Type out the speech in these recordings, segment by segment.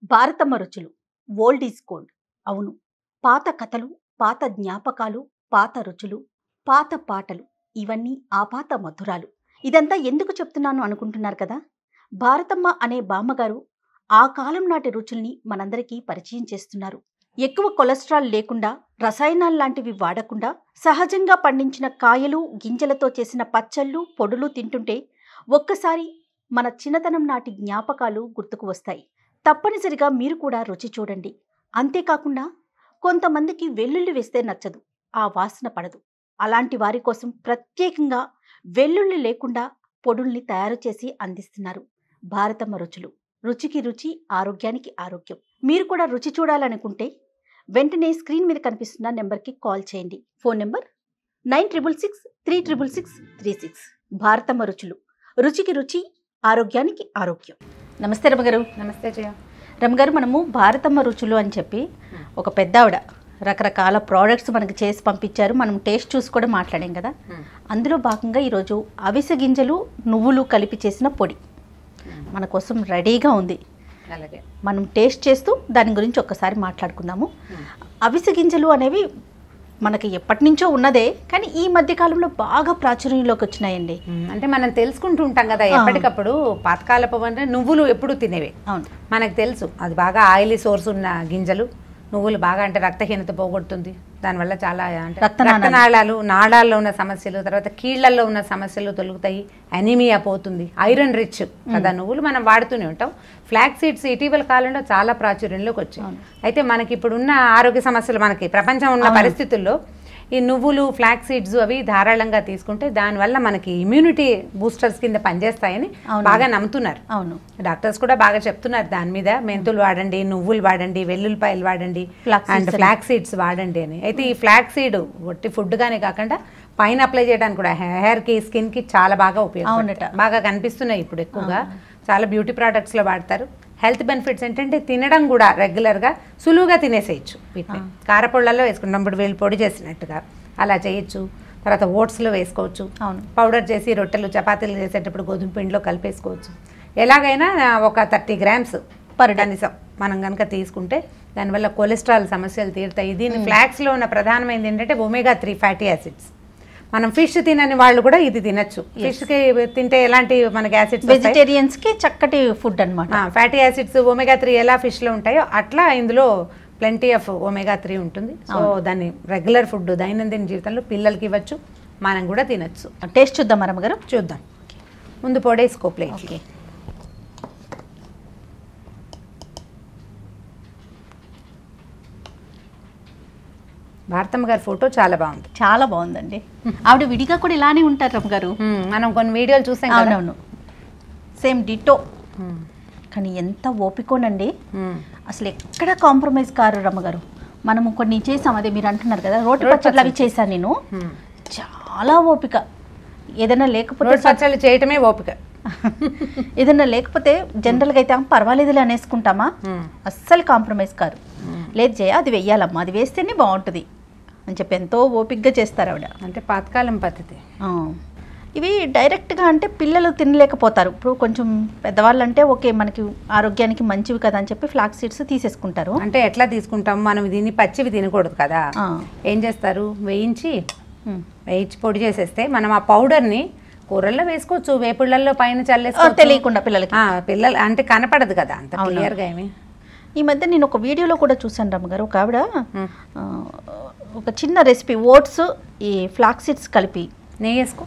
భారతమ్మ రుచులు old is gold అవును పాత కథలు పాత జ్ఞాపకాలు పాత రుచులు పాత పాటలు ఇవన్నీ ఆపాత మధురాలు ఇదంతా ఎందుకు చెప్తున్నాను అనుకుంటున్నారు కదా భారతమ్మ అనే బామ్మగారు ఆ కాలం నాటి రుచుల్ని మనందరికీ పరిచయం చేస్తున్నారు ఎక్కువ కొలెస్ట్రాల్ లేకుండా రసాయనాలు లాంటివి వాడకుండా సహజంగా పండించిన కాయలు గింజలతో చేసిన పచ్చళ్ళు పొడులు తింటుంటే ఒక్కసారి మన చిన్నతనం నాటి జ్ఞాపకాలు గుర్తుకు వస్తాయి తప్పనిసరిగా మీరు కూడా రుచి చూడండి అంతేకాకుండా కొంతమందికి వెల్లుల్లి వేస్తే నచ్చదు ఆ వాసన పడదు అలాంటి వారి కోసం ప్రత్యేకంగా వెల్లుల్లి లేకుండా పొడుల్ని తయారు చేసి అందిస్తున్నారు భారతమ్మ రుచులు రుచికి రుచి ఆరోగ్యానికి ఆరోగ్యం మీరు కూడా రుచి చూడాలనుకుంటే వెంటనే స్క్రీన్ మీద కనిపిస్తున్న నెంబర్కి కాల్ చేయండి phone number nine triple six three triple six three six Bharatamma రుచులు రుచికి రుచి ఆరోగ్యానికి ఆరోగ్యం నమస్తే రమగారు నమస్తే జయ రమగారు మనము భారతమ్మ రుచులు అని చెప్పి ఒక పెద్దావిడ రకరకాల ప్రోడక్ట్స్ మనకి చేసి పంపించారు మనం టేస్ట్ చూసి కూడా మాట్లాడాం కదా అందులో భాగంగా ఈరోజు అవిసె గింజలు నువ్వులు కలిపి చేసిన పొడి మన కోసం రెడీగా ఉంది అలాగే మనం టేస్ట్ చేస్తూ దాని గురించి ఒక్కసారి మాట్లాడుకుందాము అవిసె గింజలు అనేవి మనకి ఎప్పటి నుంచో ఉన్నదే కానీ ఈ మధ్య కాలంలో బాగా ప్రాచుర్యంలోకి వచ్చినాయండి అంటే మనం తెలుసుకుంటూ ఉంటాం కదా ఎప్పటికప్పుడు పాతకాలపు అంటే నువ్వులు ఎప్పుడు తినేవే అవును మనకు తెలుసు అది బాగా ఆయిలీ సోర్స్ ఉన్న గింజలు నువ్వులు బాగా అంటే రక్తహీనత పోగొడుతుంది దానివల్ల చాలా అంటే రక్తనాళాలు. రక్తనాళాలు నాళాల్లో ఉన్న సమస్యలు తర్వాత కీళ్లలో ఉన్న సమస్యలు తొలుగుతాయి అనీమియా పోతుంది ఐరన్ రిచ్ కదా నువ్వులు మనం వాడుతూనే ఉంటాం ఫ్లాక్ సీడ్స్ ఇటీవల కాలంలో చాలా ప్రాచుర్యంలోకి వచ్చాయి అయితే మనకి ఇప్పుడున్న ఆరోగ్య సమస్యలు మనకి ప్రపంచం ఉన్న పరిస్థితుల్లో ఈ నువ్వులు ఫ్లాక్ సీడ్స్ అవి ధారాళంగా తీసుకుంటే దానివల్ల మనకి ఇమ్యూనిటీ బూస్టర్స్ కింద పనిచేస్తాయని అవును. బాగా నమ్ముతున్నారు అవును డాక్టర్స్ కూడా బాగా చెప్తున్నారు దాని మీద మెంతులు వాడండి నువ్వులు వాడండి వెల్లుల్లిపాయలు వాడండి Flax seeds అండ్ అని. ఫ్లాక్ సీడ్స్ వాడండి అని అయితే ఈ ఫ్లాక్ సీడ్ ఒట్టి ఫుడ్ గానే కాకుండా పైన అప్లై చేయడానికి కూడా హెయిర్ కి స్కిన్ కి చాలా బాగా ఉపయోగం అవునట. బాగా కనిపిస్తున్నాయి ఇప్పుడు ఎక్కువగా చాలా బ్యూటీ ప్రోడక్ట్స్ లో వాడతారు హెల్త్ బెనిఫిట్స్ ఏంటంటే తినడం కూడా రెగ్యులర్ గా సులువుగా తినేసేయచ్చు వీటిని కారపొళ్ళల్లో వేసుకుంటాం ఇప్పుడు వీళ్ళు పొడి చేసినట్టుగా అలా చేయొచ్చు తర్వాత ఓట్స్లో వేసుకోవచ్చు అవును పౌడర్ చేసి రొట్టెలు చపాతీలు చేసేటప్పుడు గోధుమ పిండిలో కలిపేసుకోవచ్చు ఎలాగైనా ఒక థర్టీ గ్రామ్స్ Per day. కనీసం మనం కనుక తీసుకుంటే దానివల్ల కొలెస్ట్రాల్ సమస్యలు తీరుతాయి దీని ఫ్లాక్స్లో ఉన్న ప్రధానమైనది ఏంటంటే ఒమేగా త్రీ ఫ్యాటీ యాసిడ్స్ మనం ఫిష్ తినని వాళ్ళు కూడా ఇది తినచ్చు ఫిష్కి తింటే ఎలాంటి మనకి యాసిడ్స్ వెజిటేరియన్స్ కి చక్కటి ఫుడ్ అన్నమాట ఫ్యాటీ యాసిడ్స్ ఒమేగా త్రీ ఎలా ఫిష్లో ఉంటాయో అట్లా ఇందులో ప్లెంటీ ఆఫ్ ఒమేగా త్రీ ఉంటుంది సో దాన్ని రెగ్యులర్ ఫుడ్ దైనందిన జీవితంలో పిల్లలకి ఇవ్వచ్చు మనం కూడా తినచ్చు టేస్ట్ చూద్దాం రమ్మగారు చూద్దాం ముందు పొడేసుకో ప్లేట్ ఓకే భారతమ్మ గారి ఫోటో చాలా బాగుంది చాలా బాగుందండి ఆవిడ విడిగా కూడా ఇలానే ఉంటారు రమ్మగారు మ్మ్. మనం కొన్ని వీడియోలు చూసాం కదా అవునవును సేమ్ డిటో మ్మ్. కానీ ఎంత ఓపికోనండి మ్మ్. అసలు ఎక్కడ కాంప్రమైజ్ కారు రమ్మగారు మనము కొన్ని చేసాం అదే మీరు అంటున్నారు కదా రోటి రోటి పచ్చళ్ళు అవి చేశాను నేను మ్మ్. చాలా ఓపిక ఏదైనా లేకపోతే రోడ్ పచ్చళ్ళు చేయటమే ఓపిక ఏదైనా లేకపోతే జనరల్గా అయితే "ఆ, పర్వాలేదులే అనేసుకుంటామా మ్మ్. అస్సలు కాంప్రమైజ్ కారు లేదు జయ అది వెయ్యాలమ్మా అది వేస్తేనే బాగుంటుంది అని చెప్పి ఎంతో ఓపిక్గా చేస్తారు ఆవిడ అంటే పాతకాలం పద్ధతి ఆ. ఇవి డైరెక్ట్గా అంటే పిల్లలు తినలేకపోతారు ఇప్పుడు కొంచెం పెద్దవాళ్ళు అంటే ఓకే మనకి ఆరోగ్యానికి మంచివి కదా అని చెప్పి ఫ్లాక్ సీడ్స్ తీసేసుకుంటారు అంటే ఎట్లా తీసుకుంటాం మనం దీన్ని పచ్చివి తినకూడదు కదా ఆ. ఏం చేస్తారు వేయించి ఉమ్. వేయించి పొడి చేసేస్తే మనం ఆ పౌడర్ని కూరల్లో వేసుకోవచ్చు వేపుళ్ళల్లో పైన ఆ, చల్లేసుకోవచ్చు తెలియకుండా పిల్లలకి ఆ, పిల్లలు అంటే కనపడదు కదా అంత క్లియర్గా ఏమి ఈ మధ్య నేను ఒక వీడియోలో కూడా చూసాను రమ్మగారు ఒక ఆవిడ మ్మ్. ఆ, ఒక చిన్న రెసిపీ ఓట్స్ ఈ ఫ్లాక్ సీడ్స్ కలిపి నెయ్యి వేసుకో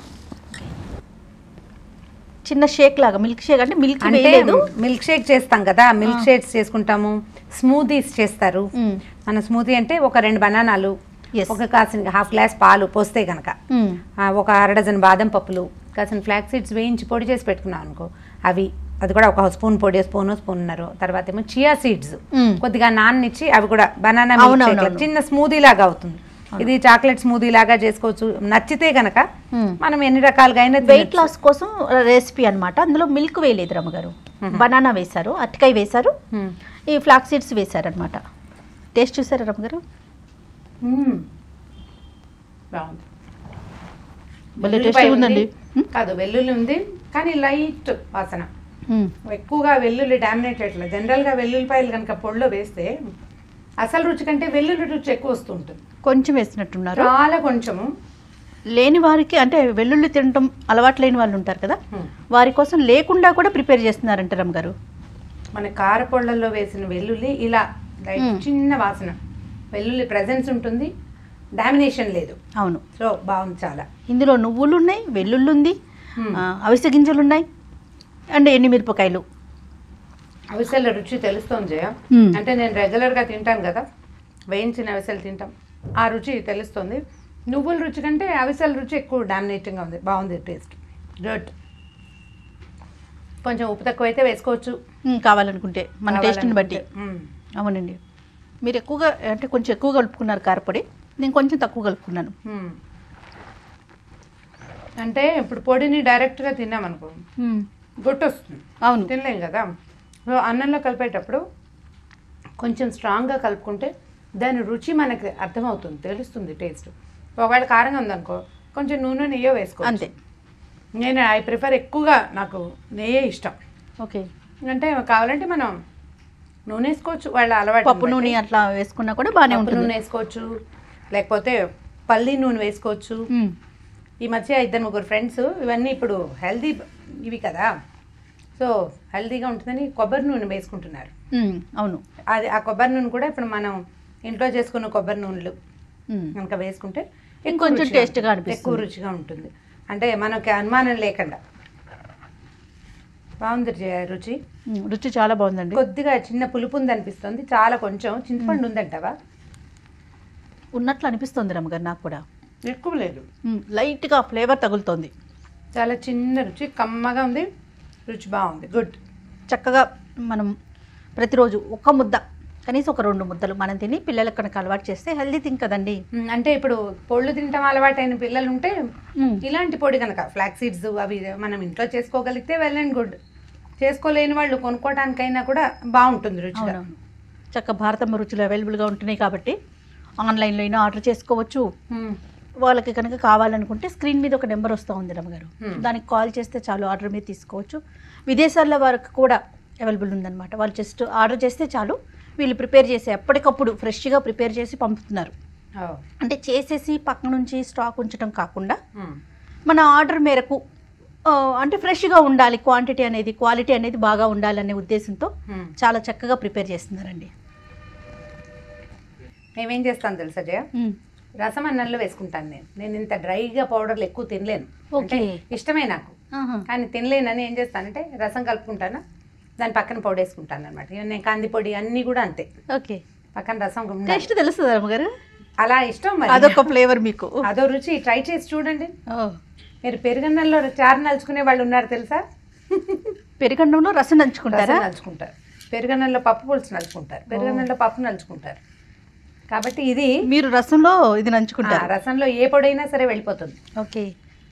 చిన్న షేక్ లాగా మిల్క్ షేక్ అంటే మిల్క్ అంటే వేయలేదు మిల్క్ షేక్ చేస్తాం కదా మిల్క్ షేక్స్ చేసుకుంటాము స్మూదీస్ చేస్తారు మ్మ్. మన స్మూదీ అంటే ఒక రెండు బనానాలు Yes. ఒక కాసిన హాఫ్ గ్లాస్ పాలు పోస్తే కనుక మ్మ్. ఆ, ఒక అర డజన్ బాదం పప్పులు కాసిన ఫ్లాక్ సీడ్స్ వేయించి పొడి చేసి పెట్టుకున్నాం అనుకో అవి అది కూడా ఒక స్పూన్ పొడి స్పూన్ స్పూన్నర తర్వాత ఏమో చియా సీడ్స్ మ్మ్. కొద్దిగా నాన్నిచ్చి అవి కూడా బనానా అవునవునవును. చిన్న స్మూదీ లాగా అవుతుంది ఇది చాక్లెట్ స్మూదీ లాగా చేసుకోవచ్చు నచ్చితే గనక మ్మ్. మనం ఎన్ని రకాలుగా అయినా వెయిట్ లాస్ కోసం రెసిపీ అన్నమాట అందులో మిల్క్ వేయలేదు రమ్మగారు బనానా వేశారు అరటికాయ వేశారు మ్మ్. ఈ ఫ్లాక్ సీడ్స్ వేశారు అనమాట టేస్ట్ చూసారా రమ్మగారు మ్మ్. బాగుంది భలే వెల్లుల్లిపాయ టేస్టీగా ఉందండి ఉంది. కాదు వెల్లుల్లి ఉంది కానీ లైట్ వాసన ఉమ్, ఎక్కువగా వెల్లుల్లి డామినేట్ అట్లా జనరల్గా వెల్లుల్లిపాయలు కనుక పొడిలో వేస్తే అసలు రుచి కంటే వెల్లుల్లి రుచి ఎక్కువ వస్తుంటుంది కొంచెం వేసినట్టున్నారు చాలా కొంచెము లేని వారికి అంటే వెల్లుల్లి తినటం అలవాటు లేని వాళ్ళు ఉంటారు కదా హ్మ్. వారి కోసం లేకుండా కూడా ప్రిపేర్ చేస్తున్నారంట రమ్ గారు మన కారపొళ్ళల్లో వేసిన వెల్లుల్లి ఇలా లైట్ మ్మ్. చిన్న వాసన వెల్లుల్లి ప్రెజెన్స్ ఉంటుంది డామినేషన్ లేదు అవును సో బాగుంది చాలా ఇందులో నువ్వులు ఉన్నాయి వెల్లుల్లి ఉంది హ్మ్. ఆ, అవిసె గింజలు ఉన్నాయి అండ్ ఎండుమిరపకాయలు అవిసెల రుచి తెలుస్తోంది జయ మ్మ్. అంటే నేను రెగ్యులర్గా తింటాను కదా వేయించిన అవిసెలు తింటాం ఆ రుచి తెలుస్తుంది నువ్వుల రుచి కంటే అవిసెల రుచి ఎక్కువ డామినేటింగ్గా ఉంది బాగుంది టేస్ట్ గుడ్ కొంచెం ఉప్పు తక్కువ అయితే వేసుకోవచ్చు ఉమ్, కావాలనుకుంటే మన టేస్ట్ని బట్టి కావాలనుకుంటే. మ్మ్. అవునండి మీరు ఎక్కువగా అంటే కొంచెం ఎక్కువ కలుపుకున్నారు కారపొడి నేను కొంచెం తక్కువ కలుపుకున్నాను మ్మ్. అంటే ఇప్పుడు పొడిని డైరెక్ట్గా తిన్నామనుకో ఉమ్, గుట్టు వస్తుంది అవును తినలేం కదా సో అన్నంలో కలిపేటప్పుడు కొంచెం స్ట్రాంగ్గా కలుపుకుంటే దాని రుచి మనకి అర్థమవుతుంది తెలుస్తుంది టేస్ట్ ఒకవేళ కారంగా ఉందనుకో కొంచెం నూనె నెయ్యో వేసుకో అంతే నేను ఐ ప్రిఫర్ ఎక్కువగా నాకు నెయ్యే ఇష్టం ఓకే అంటే కావాలంటే మనం నూనె వేసుకోవచ్చు వాళ్ళ అలవాటు పప్పు నూనె అట్లా వేసుకున్నా కూడా బాగానే పప్పు ఉంటుంది నూనె వేసుకోవచ్చు లేకపోతే పల్లి నూనె వేసుకోవచ్చు ఉమ్, ఈ మధ్య ఇద్దరు ముగ్గురు ఫ్రెండ్స్ ఇవన్నీ ఇప్పుడు హెల్దీ ఇవి కదా సో హెల్దీగా ఉంటుందని కొబ్బరి నూనె వేసుకుంటున్నారు ఉమ్, అవును అది ఆ కొబ్బరి నూనె కూడా ఇప్పుడు మనం ఇంట్లో చేసుకున్న కొబ్బరి నూనెలు ఉమ్, కనుక వేసుకుంటే ఇంకొంచెం రుచిగా taste గా ఉంటుంది. అనిపిస్తుంది. ఎక్కువ రుచిగా ఉంటుంది అంటే మనకి అనుమానం లేకుండా బాగుంది జయ రుచి ఉమ్, రుచి చాలా బాగుందండి కొద్దిగా చిన్న పులుపు ఉంది అనిపిస్తుంది చాలా కొంచెం చింతపండు ఉందంటావా ఉన్నట్లు అనిపిస్తుంది రమ్మగారు నాకు కూడా ఎక్కువ లేదు ఉమ్, లైట్గా ఫ్లేవర్ తగులుతోంది చాలా చిన్న రుచి కమ్మగా ఉంది రుచి బాగుంది గుడ్ చక్కగా మనం ప్రతిరోజు ఒక ముద్ద కనీసం ఒక రెండు ముద్దలు మనం తిని పిల్లలకు కనుక అలవాటు చేస్తే హెల్దీ థింగ్ కదండి మ్, అంటే ఇప్పుడు పొళ్ళు తింటాం అలవాటైన పిల్లలు ఉంటే ఉమ్, ఇలాంటి పొడి కనుక ఫ్లాక్ సీడ్స్ అవి మనం ఇంట్లో చేసుకోగలిగితే వెల్ అండ్ గుడ్ చేసుకోలేని వాళ్ళు కొనుక్కోవడానికైనా కూడా బాగుంటుంది రుచిగా అవునవును చక్క భారతమ్మ రుచులు అవైలబుల్గా ఉంటున్నాయి కాబట్టి ఆన్లైన్లో అయినా ఆర్డర్ చేసుకోవచ్చు మ్, వాళ్ళకి కనుక కావాలనుకుంటే స్క్రీన్ మీద ఒక నెంబర్ వస్తూ ఉంది రమ్మగారు Hmm. దానికి కాల్ చేస్తే చాలు ఆర్డర్ మీద తీసుకోవచ్చు విదేశాల వరకు కూడా అవైలబుల్ ఉందన్నమాట వాళ్ళు జస్ట్ ఆర్డర్ చేస్తే చాలు వీళ్ళు ప్రిపేర్ చేసి ఎప్పటికప్పుడు ఫ్రెష్గా ప్రిపేర్ చేసి పంపుతున్నారు ఓ, అంటే చేసేసి పక్క నుంచి స్టాక్ ఉంచడం కాకుండా మ్, మన ఆర్డర్ మేరకు ఆ, అంటే ఫ్రెష్గా ఉండాలి క్వాంటిటీ అనేది క్వాలిటీ అనేది బాగా ఉండాలనే ఉద్దేశంతో మ్. చాలా చక్కగా ప్రిపేర్ చేస్తున్నారండి మేమేం చేస్తాను తెలుసా జయ మ్, రసం అన్నంలో వేసుకుంటాను నేను నేను ఇంత డ్రైగా పౌడర్లు ఎక్కువ తినలేను అంటే ఓకే. ఇష్టమే నాకు ఆహా. కానీ తినలేనని ఏం చేస్తానంటే రసం కలుపుకుంటాను దాని పక్కన పొడి వేసుకుంటాను అనమాట నేను కంది పొడి అన్నీ కూడా అంతే ఓకే పక్కన రసం ఉండాలి. టేస్ట్ తెలుస్తుంది రమ్మగారు అలా ఇష్టం మరి అదొక ఫ్లేవర్ మీకు అదో రుచి ట్రై చేసి చూడండి ఓ మీరు పెరుగన్నంలో చారు నలుచుకునే వాళ్ళు ఉన్నారు తెలుసా పెరుగన్నంలో రసం నంచుకుంటారా రసం నలుచుకుంటారు పెరుగన్నంలో పప్పు పులుసు నలుచుకుంటారు పెరుగన్నంలో పప్పు నలుచుకుంటారు కాబట్టి ఇది మీరు రసంలో ఇది ఆ, నంచుకుంటారు రసంలో ఏ పొడైనా సరే వెళ్ళిపోతుంది ఓకే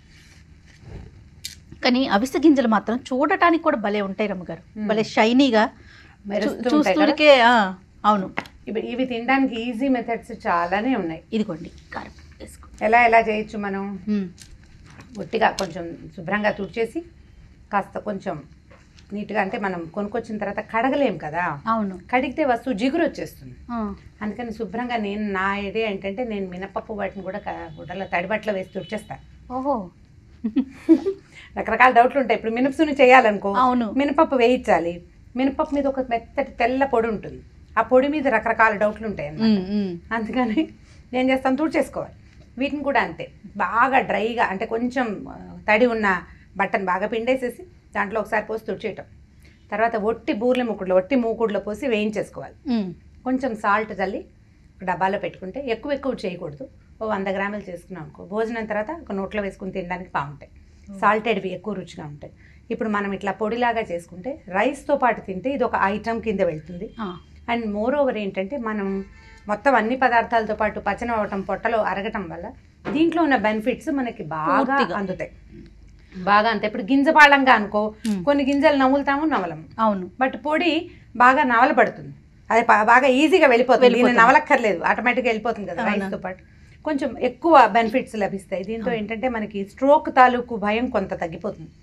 కానీ అవిసె గింజలు మాత్రం చూడటానికి కూడా భలే ఉంటాయి రమ్మగారు మ్మ్. భలే షైనీగా మెరుస్తూ ఉంటాయి కదా. చూస్తూరికే ఆ, అవును ఇవి ఇవి తినడానికి ఈజీ మెథడ్స్ చాలానే ఉన్నాయి ఇదిగోండి కారం వేసుకో ఎలా ఎలా చేయొచ్చు మనం మ్మ్. ఒట్టిగా కొంచెం శుభ్రంగా తుడిచేసి కాస్త కొంచెం నీట్గా అంటే మనం కొనుక్కొచ్చిన తర్వాత కడగలేం కదా అవును కడిగితే వస్తువు జిగురు వచ్చేస్తుంది ఆ, అందుకని శుభ్రంగా నేను నా ఐడియా ఏంటంటే నేను మినపప్పు వాటిని కూడా క- గుడ్డలో తడిబట్టలో వేసి తుడిచేస్తాను ఓహో రకరకాల డౌట్లు ఉంటాయి ఇప్పుడు మినపసుని చేయాలనుకో అవును మినపప్పు వేయించాలి మినపప్పు మీద ఒక మెత్తటి తెల్ల పొడి ఉంటుంది ఆ పొడి మీద రకరకాల డౌట్లు ఉంటాయి అన్నమాట మ్మ్, మ్మ్. అందుకని నేను చేస్తాను తుడిచేసుకోవాలి వీటిని కూడా అంతే బాగా డ్రైగా అంటే కొంచెం ఆ, తడి ఉన్న బట్టను బాగా పిండేసేసి దాంట్లో ఒకసారి పోసి తుడిచేయటం తర్వాత ఒట్టి బూర్ల మూకుడులో ఒట్టి మూకుడులో పోసి వేయించేసుకోవాలి మ్మ్. కొంచెం సాల్ట్ చల్లి ఒక డబ్బాలో పెట్టుకుంటే ఎక్కువ ఎక్కువ చేయకూడదు ఓ వంద గ్రాములు చేసుకున్నాం అనుకో భోజనం తర్వాత ఒక నోట్లో వేసుకుని తినడానికి బాగుంటాయి సాల్టెడ్వి ఎక్కువ రుచిగా ఉంటాయి ఇప్పుడు మనం ఇట్లా పొడిలాగా చేసుకుంటే రైస్తో పాటు తింటే ఇది ఒక ఐటమ్ కింద వెళ్తుంది ఆ, అండ్ మోర్ ఓవర్ ఏంటంటే మనం మొత్తం అన్ని పదార్థాలతో పాటు పచనం అవ్వటం పొట్టలో అరగటం వల్ల దీంట్లో ఉన్న బెనిఫిట్స్ మనకి బాగా పూర్తిగా. అందుతాయి బాగా అంతే ఇప్పుడు గింజపాళంగా అనుకో మ్మ్. కొన్ని గింజలు నవ్వులుతాము నవలము అవును బట్ పొడి బాగా నవలబడుతుంది అది ప- బాగా ఈజీగా వెళ్ళిపోతుంది దీన్ని వెళ్ళిపోతుంది. నవలక్కర్లేదు ఆటోమేటిక్గా వెళ్ళిపోతుంది కదా అవునా. రైస్తో పాటు కొంచెం ఎక్కువ బెనిఫిట్స్ లభిస్తాయి దీంతో ఏంటంటే మనకి స్ట్రోక్ తాలూకు భయం కొంత తగ్గిపోతుంది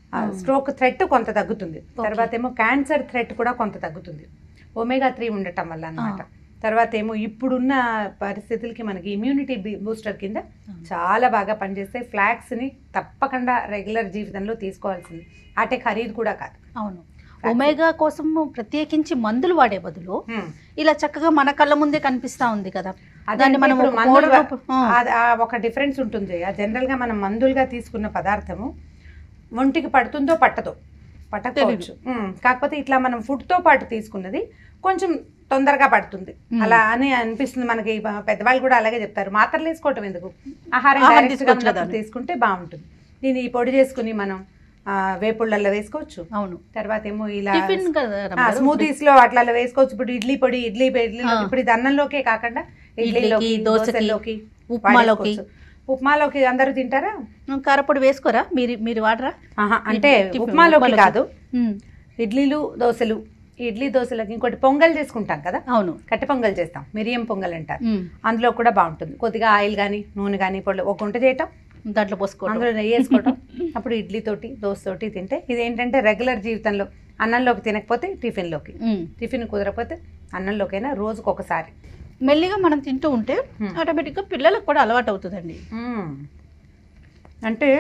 స్ట్రోక్ థ్రెట్ కొంత తగ్గుతుంది తర్వాత ఏమో క్యాన్సర్ థ్రెట్ కూడా కొంత తగ్గుతుంది ఒమేగా త్రీ ఉండటం వల్ల అన్నమాట తర్వాత ఏమో ఇప్పుడున్న పరిస్థితులకి మనకి ఇమ్యూనిటీ బూస్టర్ కింద చాలా బాగా పనిచేస్తాయి ఫ్లాక్స్ని తప్పకుండా రెగ్యులర్ జీవితంలో తీసుకోవాల్సింది అటే ఖరీదు కూడా కాదు అవును ఒమేగా కోసం ప్రత్యేకించి మందులు వాడే బదులు హ్మ్. ఇలా చక్కగా మన కళ్ళ ముందే కనిపిస్తా ఉంది కదా అదే దాన్ని అంటే మనం ఇప్పుడు ఒక మందులుగా- powder రూప- ఆ. అది- ఆ ఒక డిఫరెన్స్ ఉంటుంది జనరల్గా మనం మందులుగా తీసుకున్న పదార్థము ఒంటికి పడుతుందో పట్టదో పట్టకపోవచ్చు ఉమ్, కాకపోతే ఇట్లా మనం ఫుడ్తో పాటు తీసుకున్నది కొంచెం తొందరగా పడుతుంది ఉమ్. అలా అని అనిపిస్తుంది మనకి ప- పెద్దవాళ్ళు కూడా అలాగే చెప్తారు మాత్రలు వేసుకోవటం ఎందుకు ఆహారం ఆహారం direct గా తీసుకోవచ్చు ఉన్నప్పుడు కదా. తీసుకుంటే బాగుంటుంది దీన్ని ఈ పొడి చేసుకుని మనం ఆ, వేపుళ్ళల్లో వేసుకోవచ్చు అవును తర్వాత ఏమో ఇలా టిఫిన్ కదా రమ్మగారు. స్మూతీస్ లో అట్లా వేసుకోవచ్చు ఇప్పుడు ఇడ్లీ పొడి ఇడ్లీ ఇడ్లీ ఆ. ఇప్పుడు ఇది అన్నంలోకే కాకుండా ఇడ్లీలోకి ఇడ్లీకి, దోసకి, దోశలోకి ఉప్మాలోకి వాడేసుకోవచ్చు. ఉప్మాలోకి అందరూ తింటారా కారపొడి వేసుకోరా మీరు మీరు వాడరా ఆహా, అంటే టిఫిన్, ఉప్మాలోకి ఉప్మాలోకి. కాదు ఉమ్, ఇడ్లీలు దోశలు ఇడ్లీ దోశలకి ఇంకోటి పొంగల్ చేసుకుంటాం కదా అవును కట్టె పొంగల్ చేస్తాం మిరియం పొంగల్ అంటారు ఉమ్, అందులో కూడా బాగుంటుంది కొద్దిగా ఆయిల్ కానీ నూనె కానీ పొడి ఒక వంట చేయటం దాంట్లో పోసుకోవడం అందులో నెయ్యి వేసుకోవటం అప్పుడు ఇడ్లీ తోటి దోశ తోటి తింటే ఇది ఏంటంటే రెగ్యులర్ జీవితంలో అన్నంలోకి తినకపోతే టిఫిన్లోకి ఉమ్. టిఫిన్ కుదరకపోతే అన్నంలోకైనా రోజుకు ఒకసారి మెల్లిగా మనం తింటూ ఉంటే ఉమ్. ఆటోమేటిక్గా పిల్లలకు కూడా అలవాటు అవుతుందండి మ్మ్. అంటే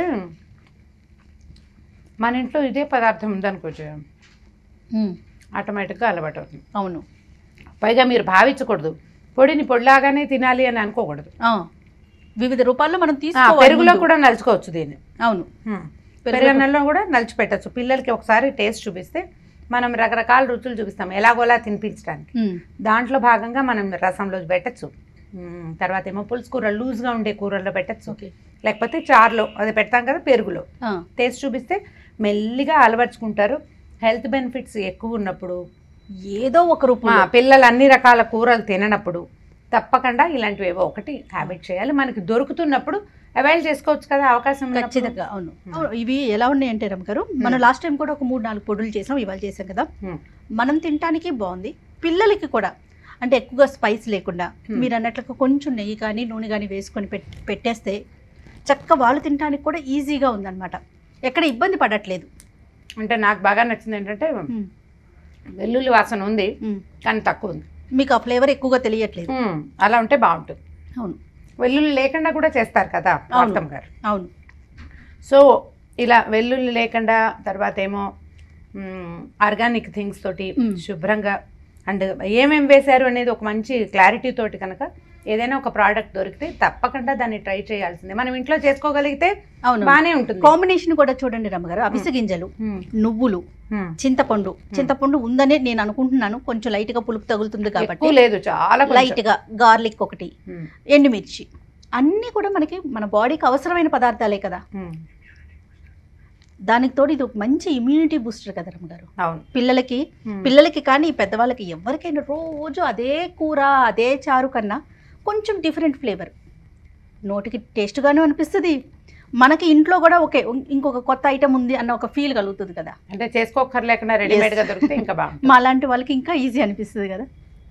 మన ఇంట్లో ఇదే పదార్థం ఉందనుకోవచ్చు ఉమ్, ఆటోమేటిక్గా అలవాటు అవుతుంది అవును పైగా మీరు భావించకూడదు పొడిని పొడిలాగానే తినాలి అని అనుకోకూడదు ఆ, వివిధ రూపాల్లో మనం ఆ, తీసుకోవాలి పెరుగులో ముందు. కూడా నలుచుకోవచ్చు దీన్ని అవును మ్మ్. పెరుగులో పెరుగన్నంలో కూడా నలిచి పెట్టచ్చు పిల్లలకి ఒకసారి టేస్ట్ చూపిస్తే మనం రకరకాల రుచులు చూపిస్తాం ఎలాగోలా తినిపించడానికి ఉమ్, దాంట్లో భాగంగా మనం రసంలో పెట్టచ్చు మ్మ్. తర్వాత ఏమో పులుసు కూర లూజ్గా ఉండే కూరల్లో పెట్టచ్చు ఓకే లేకపోతే చారులో అది పెడతాం కదా పెరుగులో ఆ, టేస్ట్ చూపిస్తే మెల్లిగా అలవర్చుకుంటారు హెల్త్ బెనిఫిట్స్ ఎక్కువ ఉన్నప్పుడు ఏదో ఒక మా రూపంలో పిల్లలు అన్ని రకాల కూరలు తిననప్పుడు తప్పకుండా ఇలాంటివి ఏవో ఒకటి హ్యాబిట్ చేయాలి మనకి దొరుకుతున్నప్పుడు అవైల్ చేసుకోవచ్చు కదా అవకాశం ఉన్నప్పుడు. ఖచ్చితంగా అవును అవును, ఇవి ఎలా ఉన్నాయంటే రమ్ గారు మనం లాస్ట్ టైం కూడా ఒక మూడు నాలుగు పొడులు చేసాం ఇవాళ చేసాం కదా Hmm. మనం తినడానికి బాగుంది పిల్లలకి కూడా అంటే ఎక్కువగా స్పైస్ లేకుండా Hmm. మీరు అన్నట్లుగా కొంచెం నెయ్యి కానీ నూనె కానీ వేసుకొని పెట్ పెట్టేస్తే చక్క వాళ్ళు తినడానికి కూడా ఈజీగా ఉందన్నమాట ఎక్కడ ఇబ్బంది పడట్లేదు అంటే నాకు బాగా నచ్చింది ఏంటంటే Hmm. వెల్లుల్లి వాసన ఉంది Hmm. కానీ తక్కువ ఉంది మీకు ఆ ఫ్లేవర్ ఎక్కువగా తెలియట్లేదు Hmm. అలా ఉంటే బాగుంటుంది అవును వెల్లుల్లి లేకుండా కూడా చేస్తారు కదా పార్థం గారు అవును సో ఇలా వెల్లుల్లి లేకుండా తర్వాత ఏమో ఆర్గానిక్ థింగ్స్ తోటి మ్మ్. శుభ్రంగా అండ్ ఏమేం వేశారు అనేది ఒక మంచి క్లారిటీ తోటి కనుక ఏదైనా ఒక ప్రోడక్ట్ దొరికితే తప్పకుండా దాన్ని ట్రై చేయాల్సిందే మనం ఇంట్లో చేసుకోగలిగితే అవును బాగానే ఉంటుంది కాంబినేషన్ కూడా చూడండి రమ్మగారు అవిసె గింజలు మ్మ్. నువ్వులు మ్మ్. చింతపండు చింతపండు ఉందనే నేను అనుకుంటున్నాను కొంచెం లైట్ గా పులుపు తగులుతుంది కాబట్టి ఎక్కువ లేదు చాలా కొంచెం. లైట్ గా గార్లిక్ ఒకటి మ్మ్. ఎండుమిర్చి అన్నీ కూడా మనకి మన బాడీకి అవసరమైన పదార్థాలే కదా మ్మ్. దానికి తోడు ఇది ఒక మంచి ఇమ్యూనిటీ బూస్టర్ కదా రమ్మగారు అవును పిల్లలకి మ్మ్. పిల్లలకి కానీ పెద్దవాళ్ళకి ఎవరికైనా రోజు అదే కూర అదే చారు కన్నా కొంచెం డిఫరెంట్ ఫ్లేవర్ నోటికి టేస్ట్గాను అనిపిస్తుంది మనకి ఇంట్లో కూడా ఓకే ఇంకొక కొత్త ఐటమ్ ఉంది అన్న ఒక ఫీల్ కలుగుతుంది కదా అంటే చేసుకోకర్లేకుండా రెడీమేడ్ గా దొరికితే ఇంకా బాగుంటుంది మా లాంటి వాళ్ళకి ఇంకా ఈజీ అనిపిస్తుంది కదా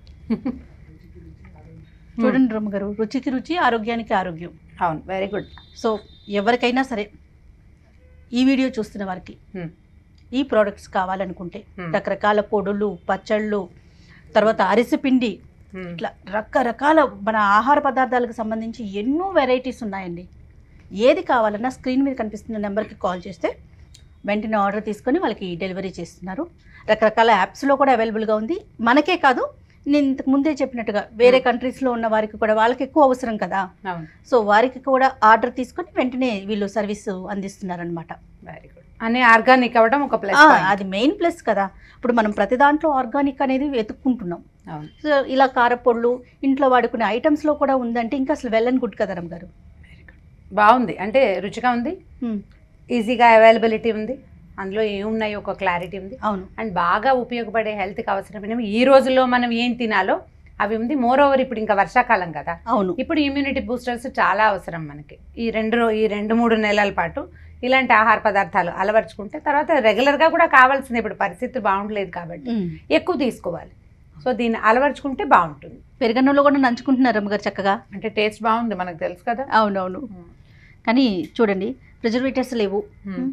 చూడండి రమ్మ గారు రుచికి రుచి ఆరోగ్యానికి ఆరోగ్యం అవును వెరీ గుడ్ సో ఎవరికైనా సరే ఈ వీడియో చూస్తున్న వారికి ఈ ప్రోడక్ట్స్ కావాలనుకుంటే Hmm. రకరకాల పొడులు పచ్చళ్ళు తర్వాత అరిసె పిండి ఇట్లా రకరకాల మన ఆహార పదార్థాలకు సంబంధించి ఎన్నో వెరైటీస్ ఉన్నాయండి ఏది కావాలన్నా స్క్రీన్ మీద కనిపిస్తున్న నెంబర్కి కాల్ చేస్తే వెంటనే ఆర్డర్ తీసుకొని వాళ్ళకి డెలివరీ చేస్తున్నారు రకరకాల యాప్స్లో కూడా అవైలబుల్గా ఉంది మనకే కాదు నేను ఇంతకు ముందే చెప్పినట్టుగా వేరే కంట్రీస్లో ఉన్న వారికి కూడా వాళ్ళకి ఎక్కువ అవసరం కదా అవును సో వారికి కూడా ఆర్డర్ తీసుకొని వెంటనే వీళ్ళు సర్వీస్ అందిస్తున్నారనమాట వెరీ గుడ్ అన్ని ఆర్గానిక్ అవ్వడం ఒక ప్లస్ అది మెయిన్ ప్లస్ కదా ఇప్పుడు మనం ప్రతి దాంట్లో ఆర్గానిక్ అనేది వెతుక్కుంటున్నాం అవును సో ఇలా కారపొళ్ళు ఇంట్లో వాడుకునే ఐటమ్స్లో కూడా ఉందంటే ఇంకా అసలు వెల్ అండ్ గుడ్ కదా రమ్ గారు బాగుంది అంటే రుచిగా ఉంది హ్మ్, ఈజీగా అవైలబిలిటీ ఉంది అందులో ఏమున్నాయి ఒక క్లారిటీ ఉంది అవును అండ్ బాగా ఉపయోగపడే హెల్త్కి అవసరమైనవి ఈ రోజుల్లో మనం ఏం తినాలో అవి ఉంది మోర్ ఓవర్ ఇప్పుడు ఇంకా వర్షాకాలం కదా అవును ఇప్పుడు ఇమ్యూనిటీ బూస్టర్స్ చాలా అవసరం మనకి ఈ రెండు రో- ఈ రెండు మూడు నెలల పాటు ఇలాంటి ఆహార పదార్థాలు అలవర్చుకుంటే తర్వాత రెగ్యులర్గా కూడా కావాల్సింది ఇప్పుడు పరిస్థితి బాగుండలేదు కాబట్టి హ్మ్. ఎక్కువ తీసుకోవాలి సో దీన్ని అలవర్చుకుంటే బాగుంటుంది పెరుగన్నంలో కూడా నంచుకుంటున్నారు రమ్మ గారు చక్కగా అంటే టేస్ట్ బాగుంది మనకు తెలుసు కదా అవునవును కానీ చూడండి ప్రిజర్వేటివ్స్ లేవు Hmm.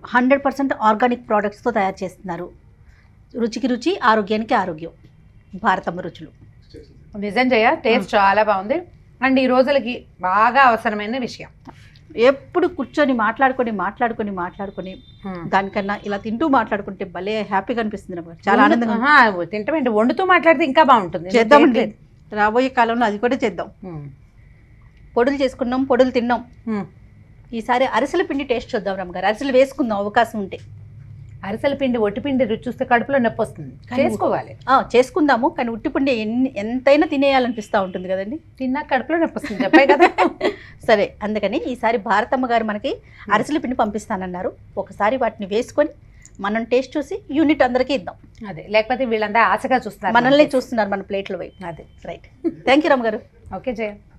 హండ్రెడ్ పర్సెంట్ ఆర్గానిక్ ప్రోడక్ట్స్తో తయారు చేస్తున్నారు రుచికి రుచి ఆరోగ్యానికి ఆరోగ్యం భారతమ్మ రుచులు నిజం చేయ టేస్ట్ చాలా బాగుంది అండ్ ఈ రోజులకి బాగా అవసరమైన విషయం ఎప్పుడు కూర్చొని మాట్లాడుకొని మాట్లాడుకొని మాట్లాడుకొని దానికన్నా ఇలా తింటూ మాట్లాడుకుంటే భలే హ్యాపీగా అనిపిస్తుంది నాకు. చాలా ఆనందంగా ఉంది. ఆహా, తింటామేంటి వండుతూ మాట్లాడితే ఇంకా బాగుంటుంది చేద్దామండి చేయట్లేదు. రాబోయే కాలంలో అది కూడా చేద్దాం ఉమ్. పొడులు చేసుకున్నాం పొడులు తిన్నాం ఉమ్. ఈసారి అరిసెల పిండి టేస్ట్ చూద్దాం రమ్మగారు అరిసెలు వేసుకుందాం అవకాశం ఉంటే అరిసెల పిండి ఒట్టి పిండి రుచి చూస్తే కడుపులో నొప్పి వస్తుంది కానీ చేసుకోవాలి ఆ, చేసుకుందాము కానీ ఉట్టిపిండి ఎన్ని ఎంతైనా తినేయాలనిపిస్తూ ఉంటుంది కదండి తిన్నా కడుపులో నొప్పి వస్తుంది చెప్పాయి కదా సరే అందుకని ఈసారి భారతమ్మ గారు మనకి అరిసెల పిండి పంపిస్తానన్నారు ఒకసారి వాటిని వేసుకొని మనం టేస్ట్ చూసి యూనిట్ అందరికీ ఇద్దాం అదే లేకపోతే వీళ్ళంతా ఆశగా చూస్తున్నారు మనల్ని చూస్తున్నారు మన ప్లేట్ల వైపు అదే రైట్ థ్యాంక్ యూ రమ్మ గారు ఓకే జయ